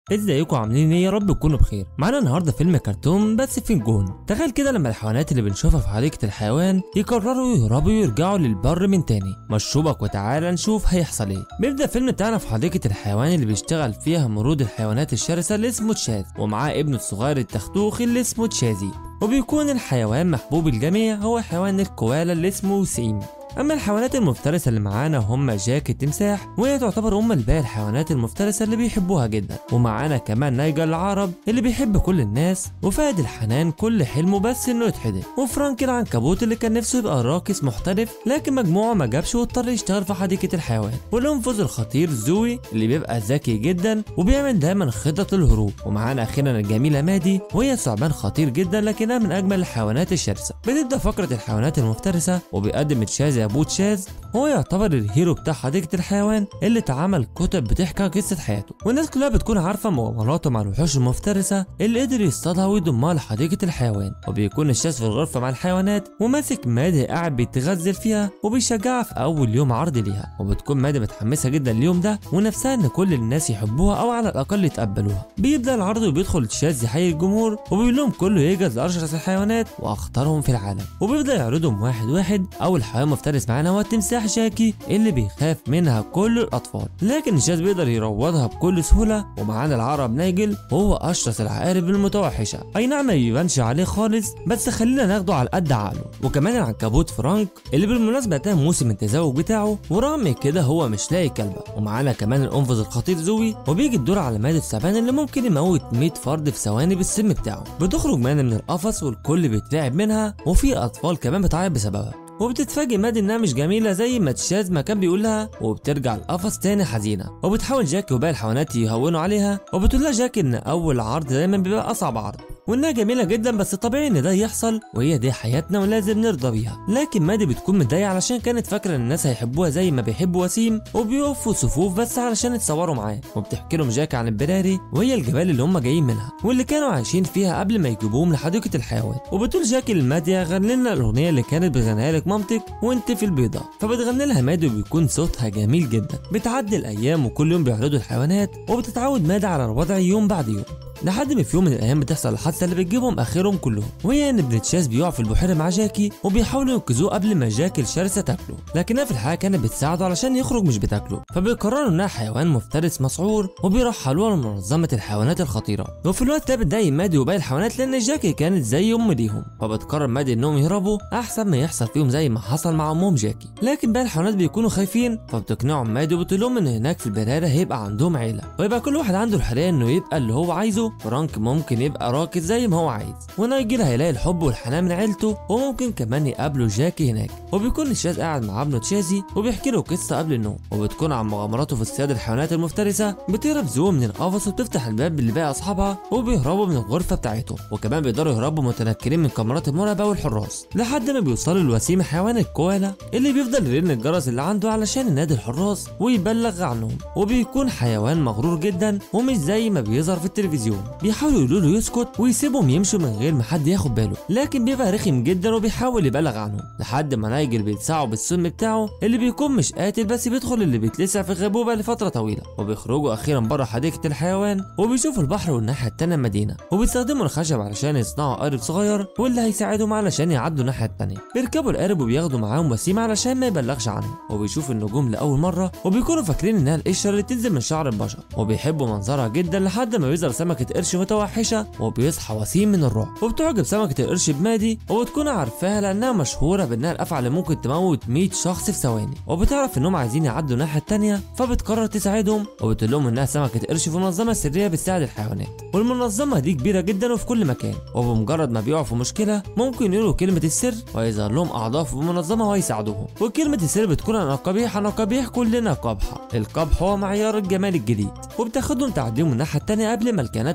ازيكم عاملين ايه يا رب تكونوا بخير معانا النهارده فيلم كرتون بس في الجون تخيل كده لما الحيوانات اللي بنشوفها في حديقه الحيوان يقرروا يهربوا ويرجعوا للبر من تاني مشروبك وتعالى نشوف هيحصل ايه بيبدا الفيلم بتاعنا في حديقه الحيوان اللي بيشتغل فيها مرود الحيوانات الشرسه اللي اسمه تشاز ومعاه ابنه الصغير التختوخ اللي اسمه تشازي وبيكون الحيوان محبوب الجميع هو حيوان الكوالا اللي اسمه وسيم اما الحيوانات المفترسه اللي معانا هم جاك التمساح وهي تعتبر ام الباقي الحيوانات المفترسه اللي بيحبوها جدا ومعانا كمان نايجر العرب اللي بيحب كل الناس وفهد الحنان كل حلمه بس انه يتحدث وفرانك العنكبوت اللي كان نفسه يبقى راقص محترف لكن مجموعه ما جابش واضطر يشتغل في حديقه الحيوان والانفذ الخطير زوي اللي بيبقى ذكي جدا وبيعمل دايما خطط الهروب ومعانا اخيرا الجميله مادي وهي ثعبان خطير جدا لكنها من اجمل الحيوانات الشرسه بتبدا فقره الحيوانات المفترسه وبيقدم تشازي ابو تشاز هو يعتبر الهيرو بتاع حديقة الحيوان اللي اتعمل كتب بتحكي قصة حياته والناس كلها بتكون عارفة مغامراته مع الوحوش المفترسة اللي قدر يصطادها ويضمها لحديقة الحيوان وبيكون الشاذ في الغرفة مع الحيوانات وماسك مادي قاعد بيتغزل فيها وبيشجعها في أول يوم عرض ليها وبتكون مادي متحمسة جدا اليوم ده ونفسها إن كل الناس يحبوها أو على الأقل يتقبلوها بيبدأ العرض وبيدخل تشاز يحيي الجمهور وبيقول لهم كله يجهز لأشرس الحيوانات وأخطرهم في العالم وبيبدأ يعرضهم واحد واحد أول حيوان مفترس معانا هو التمساح شاكي اللي بيخاف منها كل الاطفال لكن الشاذ بيقدر يروضها بكل سهوله ومعانا العرب نايجل وهو اشرس العقارب المتوحشه اي نعم ما يبانش عليه خالص بس خلينا ناخده على قد عقله وكمان العنكبوت فرانك اللي بالمناسبه ده موسم التزاوج بتاعه ورغم كده هو مش لاقي كلبه ومعانا كمان الانفذ الخطير زوي وبيجي الدور على مادة الثعبان اللي ممكن يموت 100 فرد في ثواني بالسم بتاعه بتخرج مانا من القفص والكل بيترعب منها وفي اطفال كمان بتعيط بسببها وبتتفاجئ مادي انها مش جميله زي ما تشاز ما كان بيقول لها وبترجع القفص تاني حزينه وبتحاول جاكي وباقي الحيوانات يهونوا عليها وبتقول لها جاكي ان اول عرض دايما بيبقى اصعب عرض وانها جميله جدا بس طبيعي ان ده يحصل وهي دي حياتنا ولازم نرضى بيها لكن مادي بتكون متضايقه علشان كانت فاكره ان الناس هيحبوها زي ما بيحبوا وسيم وبيقفوا صفوف بس علشان يتصوروا معاه وبتحكي لهم جاكي عن البراري وهي الجبال اللي هم جايين منها واللي كانوا عايشين فيها قبل ما يجيبوهم لحديقه الحيوان وبتقول جاكي لمادي غني لنا الاغنيه اللي كانت بتغنيها لك مامتك وانت في البيضه فبتغني لها مادي وبيكون صوتها جميل جدا بتعدي الايام وكل يوم بيعرضوا الحيوانات وبتتعود مادي على الوضع يوم بعد يوم لحد ما في يوم من الايام بتحصل الحادثه اللي بتجيبهم اخرهم كلهم وهي ان ابن تشاز بيقع في البحيره مع جاكي وبيحاولوا ينقذوه قبل ما جاكي الشرسه تاكله لكنها في الحقيقه كانت بتساعده علشان يخرج مش بتاكله فبيقرروا انها حيوان مفترس مسعور وبيرحلوها لمنظمه الحيوانات الخطيره وفي الوقت ده بتضايق مادي وباقي الحيوانات لان جاكي كانت زي ام ليهم فبتقرر مادي انهم يهربوا احسن ما يحصل فيهم زي ما حصل مع امهم جاكي لكن باقي الحيوانات بيكونوا خايفين فبتقنعهم مادي وبتقول لهم ان هناك في البرارة هيبقى عندهم عيله ويبقى كل واحد عنده الحريه انه يبقى اللي هو عايزه فرانك ممكن ممكن يبقى راكد زي ما هو عايز ونايجر هيلاقي الحب والحنان من عيلته وممكن كمان يقابله جاكي هناك وبيكون الشاذ قاعد مع ابنه تشازي وبيحكي له قصه قبل النوم وبتكون عن مغامراته في اصطياد الحيوانات المفترسه بتهرب زو من القفص وبتفتح الباب اللي باقي اصحابها وبيهربوا من الغرفه بتاعتهم وكمان بيقدروا يهربوا متنكرين من كاميرات المراقبه والحراس لحد ما بيوصلوا لوسيم حيوان الكوالا اللي بيفضل يرن الجرس اللي عنده علشان ينادي الحراس ويبلغ عنهم وبيكون حيوان مغرور جدا ومش زي ما بيظهر في التلفزيون بيحاولوا يقولوا له يسكت ويسيبهم يمشوا من غير ما حد ياخد باله لكن بيبقى رخم جدا وبيحاول يبلغ عنهم لحد ما نايجل بيلسعه بالسم بتاعه اللي بيكون مش قاتل بس بيدخل اللي بيتلسع في غيبوبه لفتره طويله وبيخرجوا اخيرا بره حديقه الحيوان وبيشوفوا البحر والناحيه التانيه المدينه وبيستخدموا الخشب علشان يصنعوا قارب صغير واللي هيساعدهم علشان يعدوا الناحيه التانيه بيركبوا القارب وبياخدوا معاهم وسيم علشان ما يبلغش عنهم وبيشوفوا النجوم لاول مره وبيكونوا فاكرين انها القشره اللي تنزل من شعر البشر وبيحبوا منظرها جدا لحد ما بيظهر سمكه قرش متوحشه وبيصحى وسيم من الرعب وبتعجب سمكة القرش بمادي وبتكون عارفاها لأنها مشهورة بأنها الأفعى اللي ممكن تموت 100 شخص في ثواني وبتعرف إنهم عايزين يعدوا الناحية التانية فبتقرر تساعدهم وبتقول لهم إنها سمكة قرش في منظمة سرية بتساعد الحيوانات والمنظمة دي كبيرة جدا وفي كل مكان وبمجرد ما بيقعوا في مشكلة ممكن يقولوا كلمة السر ويظهر لهم أعضاء في المنظمة ويساعدوهم وكلمة السر بتكون أنا قبيح أنا قبيح كلنا قبحة القبح هو معيار الجمال الجديد وبتاخدهم تعديهم الناحية التانية قبل ما الكائنات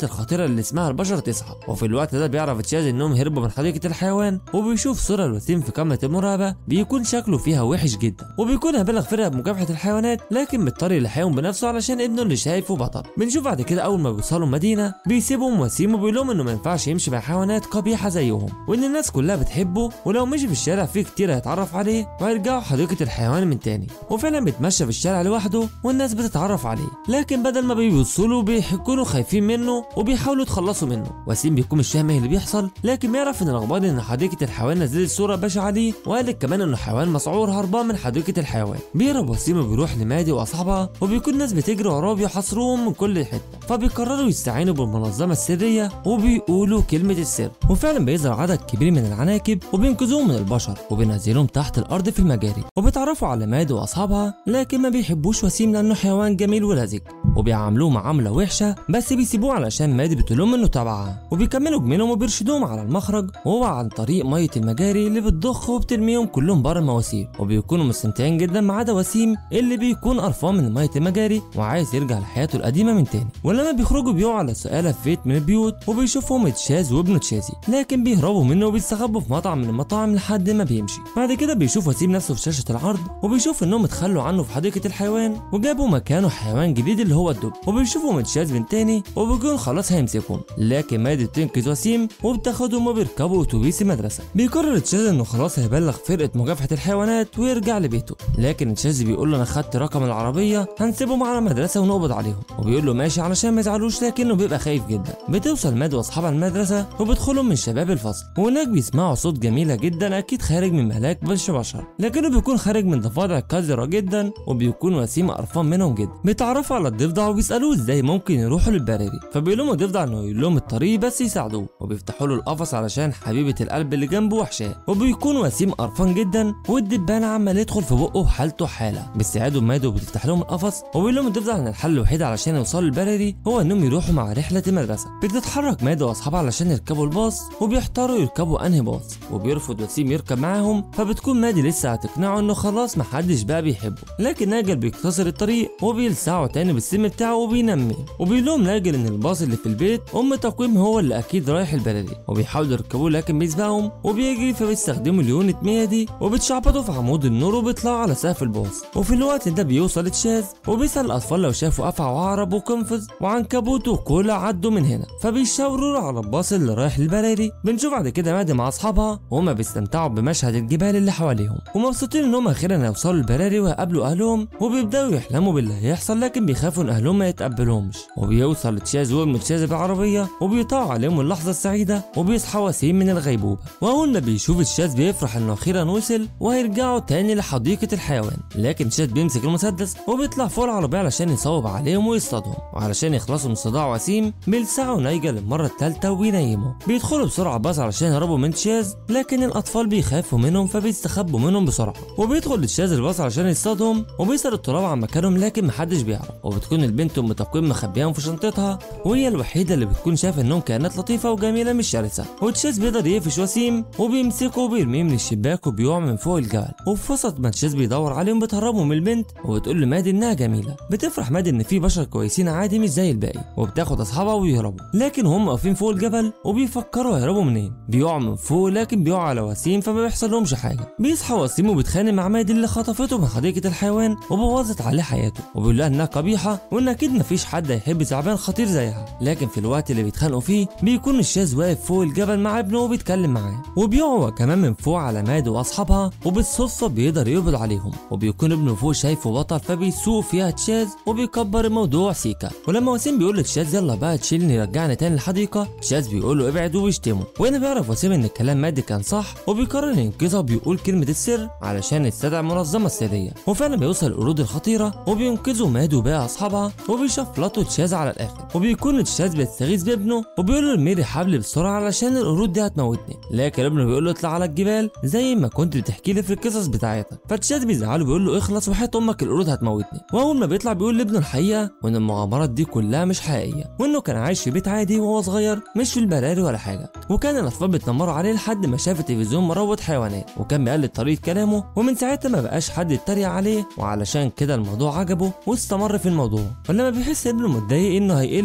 الحيوانات الخطيره اللي اسمها البشر تصحى وفي الوقت ده بيعرف تشاز انهم هربوا من حديقه الحيوان وبيشوف صوره الوسيم في كاميرا المراقبه بيكون شكله فيها وحش جدا وبيكون هبلغ فرقه بمكافحه الحيوانات لكن بيضطر يلحقهم بنفسه علشان ابنه اللي شايفه بطل بنشوف بعد كده اول ما بيوصلوا المدينه بيسيبهم وسيم وبيقول لهم انه ما ينفعش يمشي مع حيوانات قبيحه زيهم وان الناس كلها بتحبه ولو مشي في الشارع في كتير هيتعرف عليه وهيرجعوا حديقه الحيوان من تاني وفعلا بيتمشى في الشارع لوحده والناس بتتعرف عليه لكن بدل ما بيبصوا له بيكونوا خايفين منه وبيحاولوا يتخلصوا منه وسيم بيكون مش فاهم ايه اللي بيحصل لكن بيعرف ان الاخبار ان حديقه الحيوان نزلت صوره بشعه ليه وقالت كمان انه حيوان مسعور هربان من حديقه الحيوان بيهرب وسيم وبيروح لمادي واصحابها وبيكون ناس بتجري وراه وبيحاصروهم من كل حته فبيقرروا يستعينوا بالمنظمه السريه وبيقولوا كلمه السر وفعلا بيظهر عدد كبير من العناكب وبينقذوهم من البشر وبينزلوهم تحت الارض في المجاري وبيتعرفوا على مادي واصحابها لكن ما بيحبوش وسيم لانه حيوان جميل ولزج وبيعاملوه معامله وحشه بس بيسيبوه علشان مادي بتقول لهم انه تبعها وبيكملوا جميلهم وبيرشدوهم على المخرج وهو عن طريق ميه المجاري اللي بتضخ وبترميهم كلهم بره المواسير وبيكونوا مستمتعين جدا ما عدا وسيم اللي بيكون قرفان من ميه المجاري وعايز يرجع لحياته القديمه من تاني ولما بيخرجوا بيقعوا على سقاله في بيت من البيوت وبيشوفهم تشاز وابنه تشازي لكن بيهربوا منه وبيستخبوا في مطعم من المطاعم لحد ما بيمشي بعد كده بيشوف وسيم نفسه في شاشه العرض وبيشوف انهم اتخلوا عنه في حديقه الحيوان وجابوا مكانه حيوان جديد اللي هو الدب وبيشوفوا متشاز من تاني وبيكون خلاص هيمسكهم لكن مادي بتنقذ وسيم وبتاخدهم وبيركبوا اتوبيس المدرسه بيقرر تشاز انه خلاص هيبلغ فرقه مكافحه الحيوانات ويرجع لبيته لكن تشاز بيقول له انا خدت رقم العربيه هنسيبهم على المدرسه ونقبض عليهم وبيقول له ماشي علشان ما يزعلوش لكنه بيبقى خايف جدا بتوصل ماد واصحابها المدرسه وبيدخلوا من شباب الفصل وهناك بيسمعوا صوت جميله جدا اكيد خارج من ملاك بش بشر لكنه بيكون خارج من ضفادع قذره جدا وبيكون وسيم قرفان منهم جدا بيتعرفوا على الضفدع وبيسالوه ازاي ممكن يروحوا للبراري فبيقول لهم الضفدع انه يقول لهم الطريق بس يساعدوه وبيفتحوا له القفص علشان حبيبه القلب اللي جنبه وحشاه وبيكون وسيم قرفان جدا والدبان عمال يدخل في بقه وحالته حاله بيستعدوا مادو وبتفتح لهم القفص وبيقول لهم الضفدع ان الحل الوحيد علشان يوصلوا للبراري هو انهم يروحوا مع رحله المدرسه بتتحرك مادو واصحابها علشان يركبوا الباص وبيحتاروا يركبوا انهي باص وبيرفض وسيم يركب معاهم فبتكون مادي لسه هتقنعه انه خلاص محدش بقى بيحبه لكن ناجل بيختصر الطريق وبيلسعه تاني بالسم بتاعه وبينميه وبيقول لهم ناجل ان الباص اللي في البيت ام تقويم هو اللي اكيد رايح البلدي وبيحاولوا يركبوه لكن بيسبقهم وبيجري فبيستخدموا اليونت 100 دي وبتشعبطوا في عمود النور وبيطلعوا على سقف الباص وفي الوقت ده بيوصل تشاز وبيسأل الاطفال لو شافوا افعى وعرب وقنفذ وعنكبوت وكولا عدوا من هنا فبيشاوروا على الباص اللي رايح للبلدي بنشوف بعد كده مادي مع اصحابها وهما بيستمتعوا بمشهد الجبال اللي حواليهم ومبسوطين انهم اخيرا هيوصلوا البراري ويقابلوا اهلهم وبيبداوا يحلموا باللي هيحصل لكن بيخافوا ان اهلهم ما يتقبلوهمش وبيوصل تشاز وابن تشاز بالعربيه وبيطاعوا عليهم اللحظه السعيده وبيصحى وسيم من الغيبوبه واول ما بيشوف تشاز بيفرح انه اخيرا وصل وهيرجعوا تاني لحديقه الحيوان لكن تشاز بيمسك المسدس وبيطلع فوق العربيه علشان يصوب عليهم ويصطادهم وعلشان يخلصوا من صداع وسيم بيلسعوا نايجا للمره الثالثه وبينيموا بيدخلوا بسرعه باص علشان يهربوا من تشاز لكن الاطفال بيخافوا منهم فبيستخبوا منهم بسرعه وبيدخل تشاز الباص علشان يصطادهم وبيسر التراب عن مكانهم لكن محدش بيعرف وبتكون البنت ام تقويم مخبياهم في شنطتها وهي الوحيده اللي بتكون شايفه انهم كائنات لطيفه وجميله مش شرسه وتشاز بيقدر يقفش وسيم وبيمسكه وبيرميه من الشباك وبيقع من فوق الجبل وفي وسط ما تشاز بيدور عليهم بتهربوا من البنت وبتقول لمادي انها جميله بتفرح مادي ان في بشر كويسين عادي مش زي الباقي وبتاخد اصحابها ويهربوا لكن هم واقفين فوق الجبل وبيفكروا يهربوا منين بيقعوا من فوق لكن بيقعوا على وسيم فما بيحصل لهمش حاجه بيصحى وسيم وبيتخانق مع مادي اللي خطفته من حديقه الحيوان وبوظت عليه حياته وبيقول لها انها قبيحه وان اكيد مفيش حد هيحب تعبان خطير زيها لكن في الوقت اللي بيتخانقوا فيه بيكون الشاذ واقف فوق الجبل مع ابنه وبيتكلم معاه وبيقعوا كمان من فوق على ماد واصحابها وبالصدفه بيقدر يقبض عليهم وبيكون ابنه فوق شايفه بطل فبيسوق فيها تشاز وبيكبر الموضوع سيكا ولما وسيم بيقول لتشاز يلا بقى تشيلني رجعني تاني الحديقه تشاز بيقول له ابعد وبيشتمه وهنا بيعرف وسيم ان الكلام مادي كان صح وبيقرر ينقذها وبيقول كلمه السر علشان يستدعي المنظمه السريه وفعلا بيوصل القرود الخطيره وبينقذوا ماد وباقي اصحابها وبيشفلطوا تشاز على الاخر وبيكون تشاز بيستغيث بابنه وبيقول له ارمي حبل بسرعه علشان القرود دي هتموتني لكن ابنه بيقول له اطلع على الجبال زي ما كنت بتحكي لي في القصص بتاعتك فتشاز بيزعله بيقول له اخلص وحياه امك القرود هتموتني واول ما بيطلع بيقول لابنه الحقيقه وان المغامرات دي كلها مش حقيقيه وانه كان عايش في بيت عادي وهو صغير مش في البراري ولا حاجه وكان الاطفال بيتنمروا عليه لحد ما شاف التلفزيون مروض حيوانات وكان بيقلد طريقه كلامه ومن ساعتها ما بقاش حد يتريق عليه وعلشان كده الموضوع عجبه واستمر في الموضوع ولما بيحس ابنه متضايق انه هيقل في نظره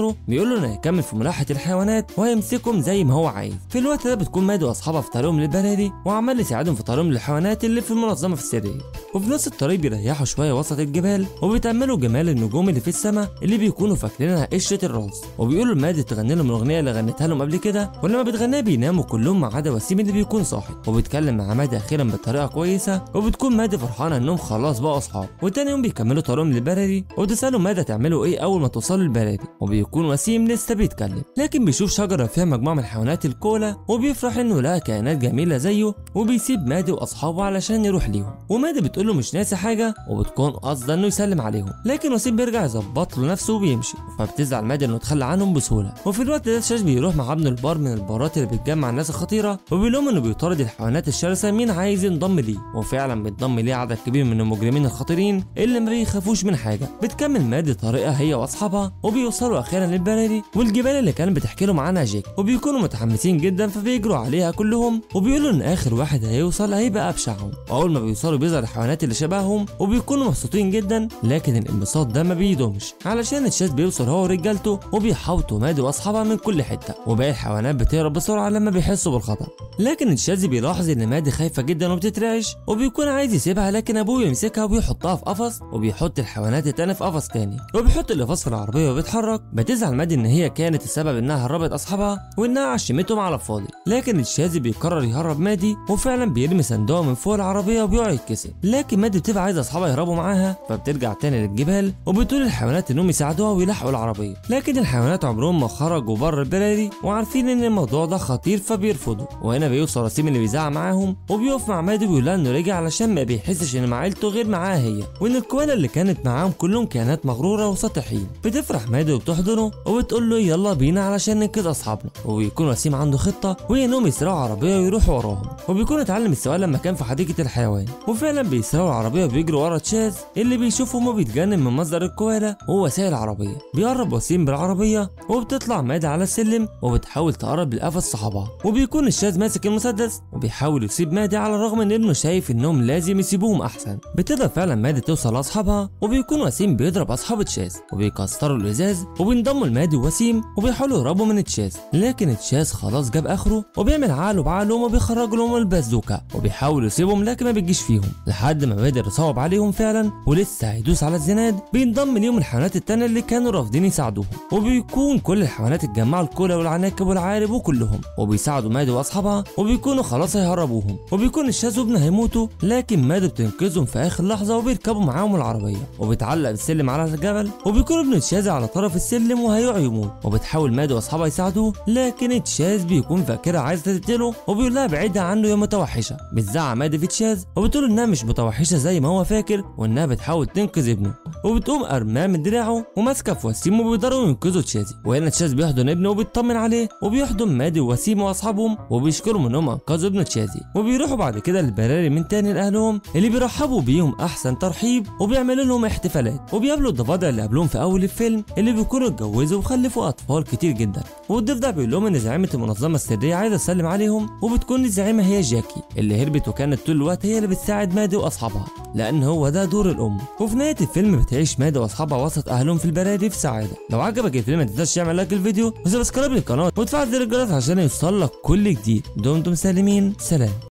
نظره بيقول له انه هيكمل في ملاحه الحيوانات وهيمسكهم زي ما هو عايز في الوقت ده بتكون مادي واصحابها في طريقهم للبراري وعمال يساعدهم في طريقهم للحيوانات اللي في المنظمه في السريه وفي نص الطريق بيريحوا شويه وسط الجبال وبيتاملوا جمال النجوم اللي في السماء اللي بيكونوا فاكرينها قشره الراس وبيقولوا لمادي تغني لهم الاغنيه اللي غنتها لهم قبل كده ولما بتغنيها بيناموا كلهم ما عدا وسيم اللي بيكون صاحي وبيتكلم مع مادي اخيرا بطريقه كويسه وبتكون مادي فرحانه انهم خلاص بقوا اصحاب وتاني يوم بيكملوا طريقهم للبراري وتسالوا مادي تعملوا ايه اول ما توصلوا للبراري وبيكون وسيم لسه بيتكلم لكن بيشوف شجره فيها مجموعه من الحيوانات الكولا وبيفرح انه لقى كائنات جميله زيه وبيسيب مادي واصحابه علشان يروح ليهم ومادي بتقول له مش ناسي حاجه وبتكون قصده انه يسلم عليهم لكن وسيم بيرجع يظبط له نفسه وبيمشي فبتزعل مادي انه اتخلى عنهم بسهوله وفي الوقت ده شاش بيروح مع ابنه البار من البارات اللي بتجمع الناس الخطيره وبيقول لهم انه بيطارد الحيوانات الشرسه مين عايز ينضم ليه وفعلا بينضم ليه عدد كبير من المجرمين الخطيرين اللي ما بيخافوش من حاجه بتكمل مادي طريقها هي واصحابها وبيوصلوا اخيرا للبراري والجبال اللي كانت بتحكي لهم عنها جيك وبيكونوا متحمسين جدا فبيجروا عليها كلهم وبيقولوا ان اخر واحد هيوصل هيبقى ابشعهم واول ما بيوصلوا بيظهر الحيوانات اللي شبههم وبيكونوا مبسوطين جدا لكن الانبساط ده ما بيدومش علشان الشاذ بيوصل هو ورجالته وبيحاوطوا مادي واصحابها من كل حته وباقي الحيوانات بتهرب بسرعه لما بيحسوا بالخطر لكن الشاذ بيلاحظ ان مادي خايفه جدا وبتترعش وبيكون عايز يسيبها لكن ابوه يمسكها وبيحطها في قفص وبيحط الحيوانات التانية في قفص تاني وبيحط القفص في العربيه وبيتحرك بتزعل مادي ان هي كانت السبب انها هربت اصحابها وانها عشمتهم على الفاضي لكن الشاذي بيقرر يهرب مادي وفعلا بيرمي صندوق من فوق العربيه وبيقع يتكسر لكن مادي بتبقى عايزه اصحابها يهربوا معاها فبترجع تاني للجبال وبتقول الحيوانات انهم يساعدوها ويلحقوا العربيه لكن الحيوانات عمرهم ما خرجوا بره البراري وعارفين ان الموضوع ده خطير فبيرفضوا وهنا بيوصل رسيم اللي بيزعق معاهم وبيقف مع مادي ويقول لها انه رجع علشان ما بيحسش ان مع عيلته غير معاها هي وان الكوالا اللي كانت معاهم كلهم كائنات مغروره وسطحيين بتفرح مادي وبتحضنه وبتقول له يلا بينا علشان ننقذ اصحابنا وبيكون وسيم عنده خطه وهي انهم يسرقوا عربيه ويروحوا وراهم وبيكون اتعلم السواقه لما كان في حديقه الحيوان وفعلا بيسرقوا العربيه وبيجروا ورا تشاز اللي بيشوفهم وبيتجنن من مصدر الكوالا وهو سايق العربيه بيقرب وسيم بالعربيه وبتطلع مادة على السلم وبتحاول تقرب لقفص صحابها وبيكون الشاذ ماسك المسدس وبيحاول يسيب مادة على الرغم ان ابنه شايف انهم لازم يسيبوهم احسن بتقدر فعلا مادة توصل لاصحابها وبيكون وسيم بيضرب اصحاب تشاز وبيكسروا الازاز وبينضموا لمادي ووسيم وبيحاولوا يهربوا من تشاز لكن تشاز خلاص جاب اخره وبيعمل عقله بعقلهم وبيخرج لهم البازوكا وبيحاول يسيبهم لكن ما بيجيش فيهم لحد ما بيقدر يصوب عليهم فعلا ولسه هيدوس على الزناد بينضم ليهم الحيوانات التانية اللي كانوا رافضين يساعدوهم وبيكون كل الحيوانات اتجمعوا الكولا والعناكب والعارب وكلهم وبيساعدوا مادي واصحابها وبيكونوا خلاص هيهربوهم وبيكون الشاذ وابنه هيموتوا لكن مادي بتنقذهم في اخر لحظه وبيركبوا معاهم العربيه وبيتعلق بالسلم على الجبل وبيكون ابن الشاذ على طرف السلم وهيقع يموت وبتحاول مادي واصحابها يساعدوه لكن الشاذ بيكون فاكرها عايزه تقتله وبيقول لها بعيدها عنه يا متوحشه بتزعق مادي في تشاذ وبتقول انها مش متوحشه زي ما هو فاكر وانها بتحاول تنقذ ابنه وبتقوم ارماه من دراعه وماسكه في وسيم وبيقدروا ينقذوا تشازي وهنا تشاز بيحضن ابنه وبيطمن عليه وبيحضن مادي ووسيم واصحابهم وبيشكرهم انهم انقذوا ابن تشازي وبيروحوا بعد كده للبراري من تاني لاهلهم اللي بيرحبوا بيهم احسن ترحيب وبيعملوا لهم احتفالات وبيقابلوا الضفادع اللي قابلوهم في اول الفيلم اللي بيكونوا اتجوزوا وخلفوا اطفال كتير جدا والضفدع بيقول لهم ان زعيمه المنظمه السريه عايزه تسلم عليهم وبتكون الزعيمه هي جاكي اللي هربت وكانت طول الوقت هي اللي بتساعد مادي واصحابها لان هو ده دور الام وفي نهايه الفيلم بتعيش مادي واصحابها وسط اهلهم في البراري في سعاده لو عجبك الفيلم ما تنساش تعمل لايك الفيديو وسبسكرايب للقناه وتفعل زر الجرس عشان يوصل لك كل جديد دمتم سالمين سلام